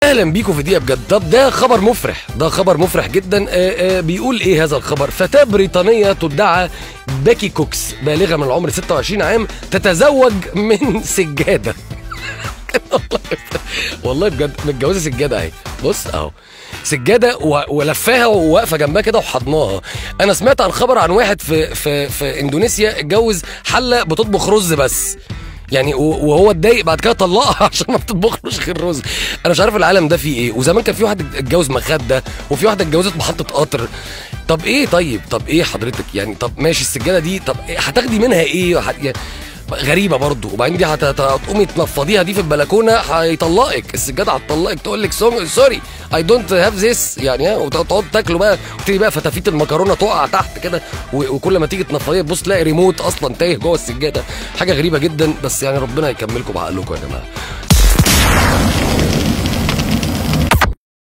اهلا بيكم في دقيقه بجد طب ده خبر مفرح ده خبر مفرح جدا آه، آه، بيقول ايه هذا الخبر فتاه بريطانيه تدعى باكي كوكس بالغه من العمر 26 عام تتزوج من سجاده والله بجد متجوزه سجاده اهي بص اهو سجاده و- ولفاها وواقفه جنبها كده وحضناها انا سمعت عن خبر عن واحد في في في اندونيسيا اتجوز حله بتطبخ رز بس يعني و- وهو اتضايق بعد كده طلقها عشان ما بتطبخلوش غير رز انا مش عارف العالم ده فيه ايه وزمان كان في واحد اتجوز مخده وفي واحده اتجوزت محطه قطر طب ايه طيب طب ايه حضرتك يعني طب ماشي السجاده دي طب إيه هتاخدي منها ايه هت- يعني غريبه برضو وبعدين دي هت- هت- هتقومي تنفضيها دي في البلكونه هيطلقك السجاده هتطلقك تقول لك سوري اي دونت هاف ذس يعني ها وتقعد تاكلوا بقى وتبتدي بقى فتافيت المكرونه تقع تحت كده و- وكل ما تيجي تنفضيها تبص تلاقي ريموت اصلا تايه جوه السجاده حاجه غريبه جدا بس يعني ربنا يكملكم بعقلكم يا جماعه